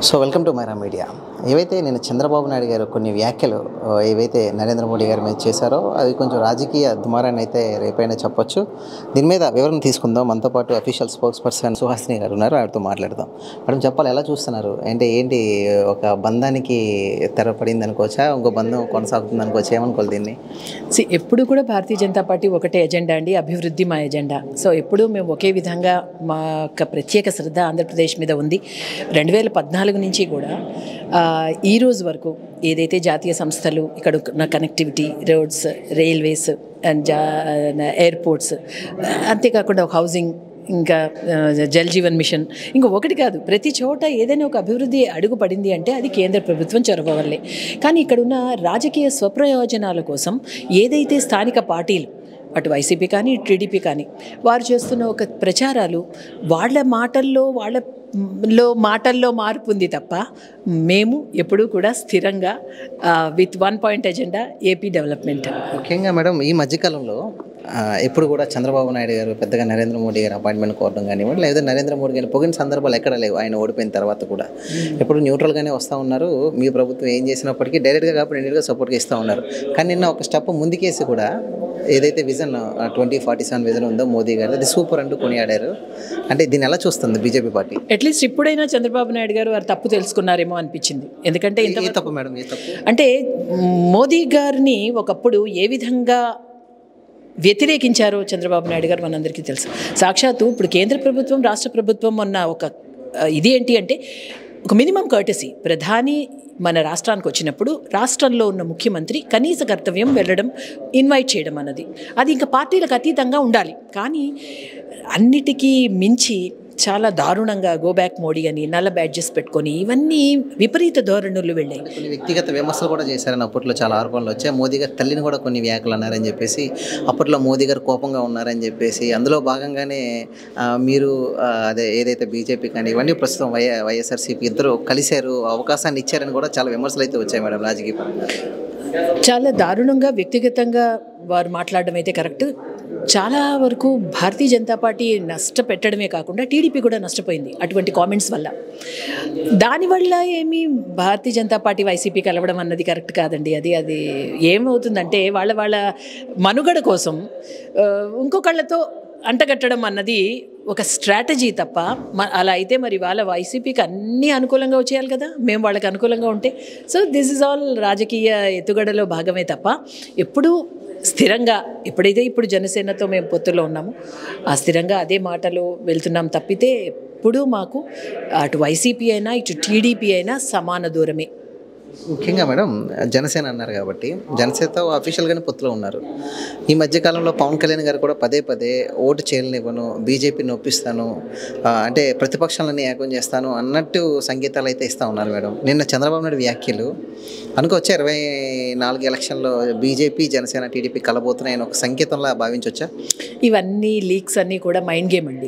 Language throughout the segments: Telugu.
So welcome to Myra media ఏవైతే నేను చంద్రబాబు నాయుడు గారు కొన్ని వ్యాఖ్యలు ఆ, ఏవైతే నరేంద్ర మోడీ గారి మీద చేశారో అది కొంచెం రాజకీయ దుమారాన్ని అయితే రేపైనా చెప్పొచ్చు దీని మీద వివరణ తీసుకుందాం మనతో పాటు అఫీషియల్ స్పోక్స్ పర్సన్ సుహాసిని గారు ఉన్నారు ఆవిడతో మాట్లాడదాం మేడం చెప్పాలి ఎలా చూస్తున్నారు అంటే ఏంటి ఒక బంధానికి తెరపడింది అనుకోవచ్చా ఇంకో బంధం కొనసాగుతుంది అనుకోవచ్చా ఏమనుకోవాలి దీన్ని సి ఎప్పుడు కూడా భారతీయ జనతా పార్టీ ఒకటే ఎజెండా అండి అభివృద్ధి మా ఎజెండా సో ఎప్పుడు మేము ఒకే విధంగా మా యొక్క ప్రత్యేక శ్రద్ధ ఆంధ్రప్రదేశ్ మీద ఉంది రెండు వేల పద్నాలుగు నుంచి కూడా ఆ, ఈ రోజు వరకు ఏదైతే జాతీయ సంస్థలు ఇక్కడ ఉన్న కనెక్టివిటీ రోడ్స్ రైల్వేస్ అండ్ జా ఎయిర్పోర్ట్స్ అంతేకాకుండా ఒక హౌసింగ్ ఇంకా ఆ, జల్ జీవన్ మిషన్ ఇంకా ఒకటి కాదు ప్రతి చోట ఏదైనా ఒక అభివృద్ధి అడుగు పడింది అంటే అది కేంద్ర ప్రభుత్వం చొరవ వల్లే కానీ ఇక్కడున్న రాజకీయ స్వప్రయోజనాల కోసం ఏదైతే స్థానిక పార్టీలు అటు వైసీపీ కానీ ఇటు టీడీపీ కానీ వారు చేస్తున్న ఒక ప్రచారాలు వాళ్ళ మాటల్లో వాళ్ళ లో మాటల్లో మార్పు ఉంది తప్ప మేము ఎప్పుడూ కూడా స్థిరంగా with one point agenda AP development ముఖ్యంగా మేడం ఈ మధ్యకాలంలో ఆ, ఎప్పుడు కూడా చంద్రబాబు నాయుడు గారు పెద్దగా నరేంద్ర మోడీ గారు అపాయింట్మెంట్ కోరడం కానివ్వండి లేదా నరేంద్ర మోడీ గారిని పొగిన సందర్భాలు ఎక్కడ లేవు ఆయన ఓడిపోయిన తర్వాత కూడా ఎప్పుడు న్యూట్రల్గానే వస్తూ ఉన్నారు మీ ప్రభుత్వం ఏం చేసినప్పటికీ డైరెక్ట్గా కాబట్టి ఇండియట్గా సపోర్ట్గా ఇస్తూ ఉన్నారు కానీ నిన్న ఒక స్టెప్ ముందుకేసి కూడా ఏదైతే vision twenty forty seven vision ఉందో మోదీ గారు అది సూపర్ అంటూ కొనియాడారు అంటే దీన్ని ఎలా చూస్తుంది బీజేపీ పార్టీ అట్లీస్ట్ ఇప్పుడైనా చంద్రబాబు నాయుడు గారు వారు తప్పు తెలుసుకున్నారేమో అనిపించింది ఎందుకంటే ఇంత ఏ తప్పు మేడం ఏ తప్పు అంటే మోదీ గారిని ఒకప్పుడు ఏ విధంగా వ్యతిరేకించారో చంద్రబాబు నాయుడు గారు మనందరికీ తెలుసు సాక్షాత్తు ఇప్పుడు కేంద్ర ప్రభుత్వం రాష్ట్ర ప్రభుత్వం ఉన్న ఒక ఆ, ఇది ఏంటి అంటే ఒక మినిమం కర్టసీ ప్రధాని మన రాష్ట్రానికి వచ్చినప్పుడు రాష్ట్రంలో ఉన్న ముఖ్యమంత్రి కనీస కర్తవ్యం వెళ్ళడం ఇన్వైట్ చేయడం అన్నది అది ఇంకా పార్టీలకు అతీతంగా ఉండాలి కానీ అన్నిటికీ మించి చాలా దారుణంగా గో బ్యాక్ మోడీ అని నల్ల బ్యాడ్జెస్ పెట్టుకొని ఇవన్నీ విపరీత ధోరణులు వెళ్ళాయి కొన్ని వ్యక్తిగత విమర్శలు కూడా చేశారని అప్పట్లో చాలా ఆరోపణలు వచ్చాయి మోదీ గారు తల్లిని కూడా కొన్ని వ్యాఖ్యలు అన్నారని చెప్పేసి అప్పట్లో మోదీ గారు కోపంగా ఉన్నారని చెప్పేసి అందులో భాగంగానే ఆ, మీరు ఆ, అదే ఏదైతే బీజేపీ కానీ ఇవన్నీ ప్రస్తుతం వై వైఎస్ఆర్సీపీ ఇద్దరు కలిశారు అవకాశాన్ని ఇచ్చారని కూడా చాలా విమర్శలు అయితే వచ్చాయి మేడం రాజకీయ పరంగా చాలా దారుణంగా వ్యక్తిగతంగా వారు మాట్లాడడం అయితే కరెక్ట్ చాలా వరకు భారతీయ జనతా పార్టీ నష్టపెట్టడమే కాకుండా టీడీపీ కూడా నష్టపోయింది అటువంటి కామెంట్స్ వల్ల దానివల్ల ఏమి భారతీయ జనతా పార్టీ వైసీపీ కలవడం అన్నది కరెక్ట్ కాదండి అది అది ఏమవుతుందంటే వాళ్ళ వాళ్ళ మనుగడ కోసం ఆ, ఇంకొకళ్ళతో అంటగట్టడం అన్నది ఒక స్ట్రాటజీ తప్ప మ- అలా అయితే మరి వాళ్ళ వైసీపీకి అన్నీ అనుకూలంగా వచ్చేయాలి కదా మేము వాళ్ళకి అనుకూలంగా ఉంటే సో దిస్ ఇస్ ఆల్ రాజకీయ ఎత్తుగడలో భాగమే తప్ప ఎప్పుడూ స్థిరంగా ఎప్పుడైతే ఇప్పుడు జనసేనతో మేము పొత్తులో ఉన్నామో ఆ స్థిరంగా అదే మాటలు వెళ్తున్నాం తప్పితే ఎప్పుడూ మాకు అటు వైసీపీ అయినా ఇటు టీడీపీ అయినా సమాన దూరమే ముఖ్యంగా మేడం జనసేన అన్నారు కాబట్టి జనసేనతో అఫీషియల్గానే పొత్తులో ఉన్నారు ఈ మధ్యకాలంలో పవన్ కళ్యాణ్ గారు కూడా పదే పదే ఓటు చేయనివ్వను బీజేపీని ఒప్పిస్తాను ఆ, అంటే ప్రతిపక్షాలని ఏకం చేస్తాను అన్నట్టు సంకేతాలు అయితే ఇస్తూ ఉన్నారు మేడం నిన్న చంద్రబాబు నాయుడు వ్యాఖ్యలు అనుకోవచ్చా ఇరవై నాలుగు ఎలక్షన్లో బీజేపీ జనసేన టీడీపీ కలబోతున్నాయని ఒక సంకేతంలా భావించవచ్చా ఇవన్నీ లీక్స్ అన్నీ కూడా మైండ్ గేమ్ అండి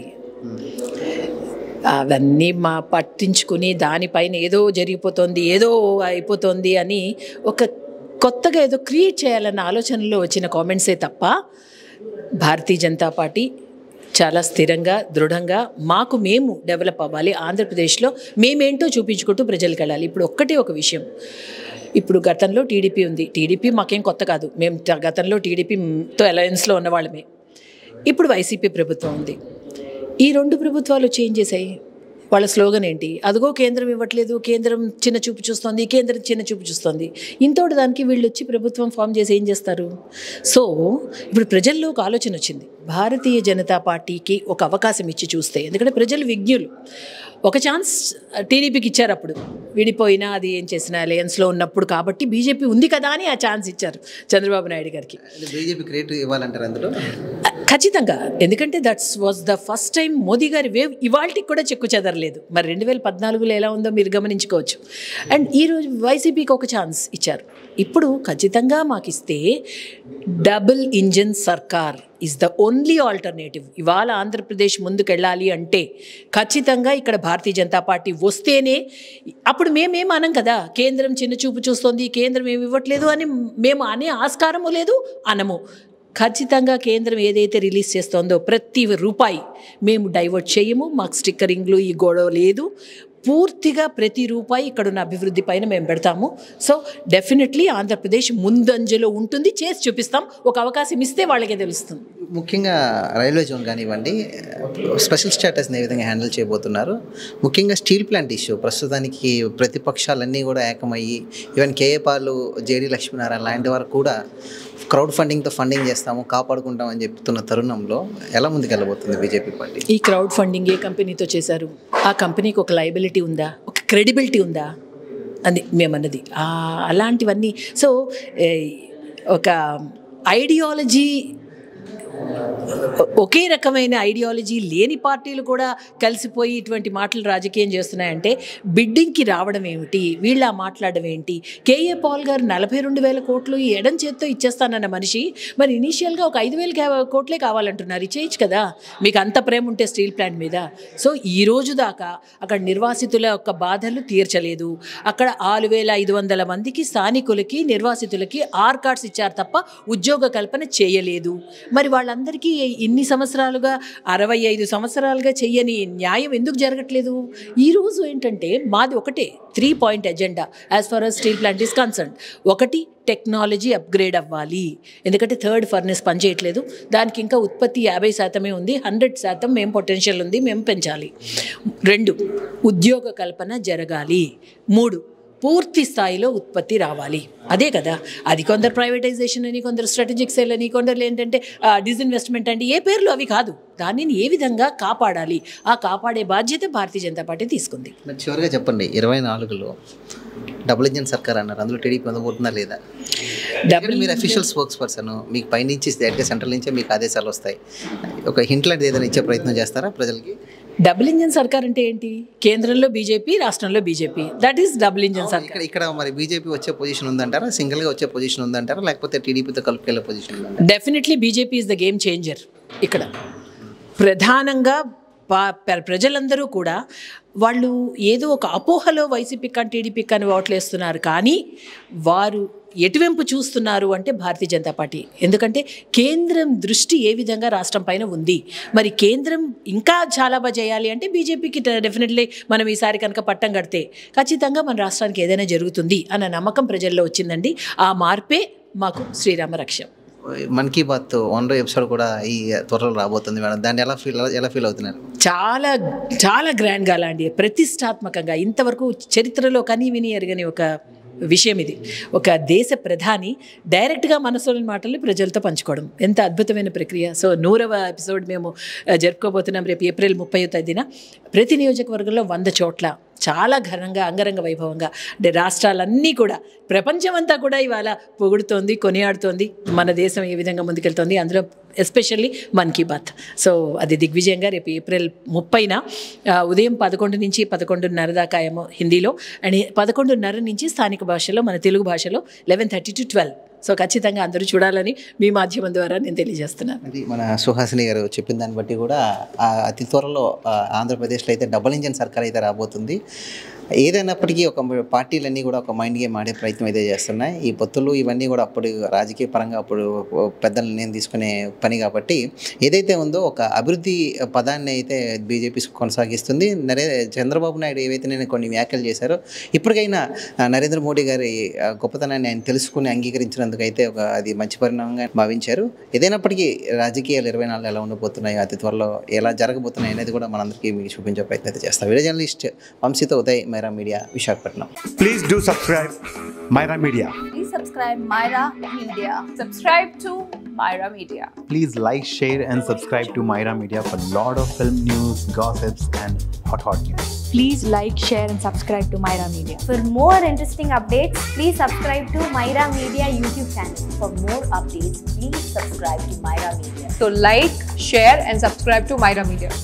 అవన్నీ మా పట్టించుకుని దానిపైన ఏదో జరిగిపోతుంది ఏదో అయిపోతుంది అని ఒక కొత్తగా ఏదో క్రియేట్ చేయాలన్న ఆలోచనలో వచ్చిన కామెంట్సే తప్ప భారతీయ జనతా పార్టీ చాలా స్థిరంగా దృఢంగా మాకు మేము డెవలప్ అవ్వాలి ఆంధ్రప్రదేశ్లో మేమేంటో చూపించుకుంటూ ప్రజలకు వెళ్ళాలి ఇప్పుడు ఒక్కటే ఒక విషయం ఇప్పుడు గతంలో టీడీపీ ఉంది టీడీపీ మాకేం కొత్త కాదు మేము త- గతంలో టీడీపీతో అలయన్స్లో ఉన్నవాళ్ళమే ఇప్పుడు వైసీపీ ప్రభుత్వం ఉంది ఈ రెండు ప్రభుత్వాలు చేంజ్ చేశాయి వాళ్ళ స్లోగన్ ఏంటి అదిగో కేంద్రం ఇవ్వట్లేదు కేంద్రం చిన్న చూపు చూస్తుంది కేంద్రం చిన్న చూపు చూస్తుంది ఇంతోటి దానికి వీళ్ళు వచ్చి ప్రభుత్వం ఫామ్ చేసి ఏం చేస్తారు సో ఇప్పుడు ప్రజల్లో ఒక ఆలోచన వచ్చింది భారతీయ జనతా పార్టీకి ఒక అవకాశం ఇచ్చి చూస్తే ఎందుకంటే ప్రజలు విజ్ఞులు ఒక ఛాన్స్ టీడీపీకి ఇచ్చారు అప్పుడు విడిపోయినా అది ఏం చేసినా అలయన్స్లో ఉన్నప్పుడు కాబట్టి బీజేపీ ఉంది కదా అని ఆ ఛాన్స్ ఇచ్చారు చంద్రబాబు నాయుడు గారికి బీజేపీ క్రియేట్ ఇవ్వాలంటారు అందులో ఖచ్చితంగా ఎందుకంటే that's was the first time Modi గారి వేవ్ ఇవాళకి కూడా చెక్కు చెదరలేదు మరి రెండు వేల పద్నాలుగులో ఎలా ఉందో మీరు గమనించుకోవచ్చు అండ్ ఈరోజు వైసీపీకి ఒక ఛాన్స్ ఇచ్చారు ఇప్పుడు ఖచ్చితంగా మాకు ఇస్తే డబుల్ ఇంజన్ సర్కార్ ఈజ్ ద ఓన్లీ ఆల్టర్నేటివ్ ఇవాళ ఆంధ్రప్రదేశ్ ముందుకు వెళ్ళాలి అంటే ఖచ్చితంగా ఇక్కడ భారతీయ జనతా పార్టీ వస్తేనే అప్పుడు మేమేం అనం కదా కేంద్రం చిన్న చూపు చూస్తోంది కేంద్రం ఏమి ఇవ్వట్లేదు అని మేము అనే ఆస్కారము లేదు అనము ఖచ్చితంగా కేంద్రం ఏదైతే రిలీజ్ చేస్తోందో ప్రతి రూపాయి మేము డైవర్ట్ చేయము మాకు స్టిక్కరింగ్లు ఈ గొడవ లేదు పూర్తిగా ప్రతి రూపాయి ఇక్కడున్న అభివృద్ధి పైన మేము పెడతాము సో డెఫినెట్లీ ఆంధ్రప్రదేశ్ ముందంజలో ఉంటుంది చేసి చూపిస్తాం ఒక అవకాశం ఇస్తే వాళ్ళకే తెలుస్తుంది ముఖ్యంగా రైల్వే జోన్ కానివ్వండి స్పెషల్ స్టేటస్ని ఏ విధంగా హ్యాండిల్ చేయబోతున్నారు ముఖ్యంగా స్టీల్ ప్లాంట్ ఇష్యూ ప్రస్తుతానికి ప్రతిపక్షాలన్నీ కూడా ఏకమయ్యి even KA Paul JD Lakshminarayana లాంటి వారు కూడా క్రౌడ్ ఫండింగ్తో ఫండింగ్ చేస్తాము కాపాడుకుంటామని చెప్తున్న తరుణంలో ఎలా ముందుకెళ్ళబోతుంది బీజేపీ పార్టీ ఈ క్రౌడ్ ఫండింగ్ ఏ కంపెనీతో చేశారు ఆ కంపెనీకి ఒక లైబిలిటీ ఉందా ఒక క్రెడిబిలిటీ ఉందా అది మేమన్నది ఆ, అలాంటివన్నీ సో ఏ, ఒక ఐడియాలజీ ఒకే రకమైన ఐడియాలజీ లేని పార్టీలు కూడా కలిసిపోయి ఇటువంటి మాటలు రాజకీయం చేస్తున్నాయంటే బిడ్డింగ్కి రావడం ఏమిటి వీళ్ళ మాట్లాడడం ఏంటి కేఏ పాల్ గారు నలభై రెండు వేల కోట్లు ఈ ఎడం చేత్తో ఇచ్చేస్తానన్న మనిషి మరి ఇనీషియల్గా ఒక ఐదు వేల కా- కోట్లే కావాలంటున్నారు ఇచ్చేయచ్చు కదా మీకు అంత ప్రేమ ఉంటే స్టీల్ ప్లాంట్ మీద సో ఈ రోజు దాకా అక్కడ నిర్వాసితుల యొక్క బాధలు తీర్చలేదు అక్కడ ఆరు వేల ఐదు వందల మందికి స్థానికులకి నిర్వాసితులకి ఆర్ కార్డ్స్ ఇచ్చారు తప్ప ఉద్యోగ కల్పన చేయలేదు మరి వాళ్ళందరికీ ఇన్ని సంవత్సరాలుగా అరవై ఐదు సంవత్సరాలుగా చెయ్యని న్యాయం ఎందుకు జరగట్లేదు ఈ రోజు ఏంటంటే మాది ఒకటే three point agenda as far as steel plant is concern ఒకటి టెక్నాలజీ అప్గ్రేడ్ అవ్వాలి ఎందుకంటే థర్డ్ ఫర్నెస్ పనిచేయట్లేదు దానికి ఇంకా ఉత్పత్తి యాభై శాతమే ఉంది హండ్రెడ్ శాతం మేము పొటెన్షియల్ ఉంది మేము పెంచాలి రెండు ఉద్యోగ కల్పన జరగాలి మూడు పూర్తి స్థాయిలో ఉత్పత్తి రావాలి అదే కదా అది కొందరు ప్రైవేటైజేషన్ అని కొందరు స్ట్రాటజిక్ సేల్ అని కొందరు ఏంటంటే డిస్ఇన్వెస్ట్మెంట్ అంటే ఏ పేర్లు అవి కాదు దానిని ఏ విధంగా కాపాడాలి ఆ కాపాడే బాధ్యత భారతీయ జనతా పార్టీ తీసుకుంది మరి చివరిగా చెప్పండి ఇరవై నాలుగులో డబుల్ ఇంజన్ సర్కార్ అన్నారు అందులో టీడీపీ పొందబోతుందా లేదా డబుల్ మీరు అఫీషియల్ స్పోక్స్ పర్సన్ మీకు పైనుంచి డైరెక్ట్గా సెంట్రల్ నుంచే మీకు ఆదేశాలు వస్తాయి ఒక హింట్ లాంటిది ఏదైనా ఇచ్చే ప్రయత్నం చేస్తారా ప్రజలకి డబుల్ ఇంజన్ సర్కార్ అంటే ఏంటి కేంద్రంలో బీజేపీ రాష్ట్రంలో BJP that is double engine సర్కార్ ఇక్కడ ఇక్కడ మరి బీజేపీ వచ్చే పొజిషన్ ఉందంటారా సింగిల్గా వచ్చే పొజిషన్ ఉందంటారా లేకపోతే టీడీపీతో కలుపుకెళ్ళే పొజిషన్ ఉందంటారా definitely BJP is the game changer ఇక్కడ ప్రధానంగా పా- ప్ర- ప్రజలందరూ కూడా వాళ్ళు ఏదో ఒక అపోహలో వైసీపీ కానీ టీడీపీ కానీ ఓట్లు వేస్తున్నారు కానీ వారు ఎటువైపు చూస్తున్నారు అంటే భారతీయ జనతా పార్టీ ఎందుకంటే కేంద్రం దృష్టి ఏ విధంగా రాష్ట్రం పైన ఉంది మరి కేంద్రం ఇంకా చాలా బాగా చేయాలి అంటే బీజేపీకి డెఫినెట్లీ మనం ఈసారి కనుక పట్టం కడితే ఖచ్చితంగా మన రాష్ట్రానికి ఏదైనా జరుగుతుంది అన్న నమ్మకం ప్రజల్లో వచ్చిందండి ఆ మార్పే మాకు శ్రీరామ రక్షం మన్ కీ బాత్ వన్ ఎపిసోడ్ కూడా ఈ త్వరలో రాబోతుంది మేడం దాన్ని ఎలా ఫీల్ ఎలా ఫీల్ అవుతున్నారు చాలా చాలా గ్రాండ్గా అలాంటి ప్రతిష్టాత్మకంగా ఇంతవరకు చరిత్రలో కని విని ఎరగని ఒక విషయం ఇది ఒక దేశ ప్రధాని డైరెక్ట్గా మనసులోని మాటల్ని ప్రజలతో పంచుకోవడం ఎంత అద్భుతమైన ప్రక్రియ సో నూరవ ఎపిసోడ్ మేము ఆ, జరుపుకోబోతున్నాం రేపు ఏప్రిల్ ముప్పై తేదీన ప్రతి నియోజకవర్గంలో వంద చోట్ల చాలా ఘనంగా అంగరంగ వైభవంగా అంటే రాష్ట్రాలన్నీ కూడా ప్రపంచమంతా కూడా ఇవాళ పొగుడుతోంది కొనియాడుతోంది మన దేశం ఏ విధంగా ముందుకెళ్తోంది అందులో ఎస్పెషల్లీ మన్ కీ బాత్ సో అది దిగ్విజయంగా రేపు ఏప్రిల్ ముప్పైన ఆ, ఉదయం పదకొండు నుంచి పదకొండున్నర దాకా ఏమో హిందీలో అండ్ పదకొండున్నర నుంచి స్థానిక భాషలో మన తెలుగు భాషలో eleven thirty to twelve so ఖచ్చితంగా అందరూ చూడాలని మీ మాధ్యమం ద్వారా నేను తెలియజేస్తున్నాను అది మన సుహాసిని గారు చెప్పిన దాన్ని బట్టి కూడా ఆ, అతి త్వరలో ఆ, ఆంధ్రప్రదేశ్లో అయితే డబుల్ ఇంజన్ సర్కార్ అయితే రాబోతుంది ఏదైనప్పటికీ ఒక పార్టీలన్నీ కూడా ఒక మైండ్ గేమ్ ఆడే ప్రయత్నం అయితే చేస్తున్నాయి ఈ పొత్తులు ఇవన్నీ కూడా అప్పుడు రాజకీయ పరంగా అప్పుడు పెద్దల నిర్ణయం తీసుకునే పని కాబట్టి ఏదైతే ఉందో ఒక అభివృద్ధి పదాన్ని అయితే బీజేపీ కొనసాగిస్తుంది నరే చంద్రబాబు నాయుడు ఏవైతే నేను కొన్ని వ్యాఖ్యలు చేశారో ఇప్పటికైనా ఆ, నరేంద్ర మోడీ గారి ఆ, గొప్పతనాన్ని ఆయన తెలుసుకుని అంగీకరించినందుకు అయితే ఒక అది మంచి పరిణామంగా భావించారు ఏదైనప్పటికీ రాజకీయాలు ఇరవై నాలుగు ఎలా ఉండబోతున్నాయి అతి త్వరలో ఎలా జరగబోతున్నాయి అనేది కూడా మనందరికీ మీకు చూపించే ప్రయత్నం అయితే చేస్తాం వీడియో జర్నలిస్ట్ వంశీతో Uday Mera media Visakhapatnam Please do subscribe Myra Media. Please subscribe Myra Media. Subscribe to Myra Media. Please like, share, and subscribe to Myra Media for lot of film news, gossips, and hot hot news. Please like, share, and subscribe to Myra Media. For more interesting updates, please subscribe to Myra Media YouTube channel. For more updates, please subscribe to Myra Media. So like, share and subscribe to Myra Media.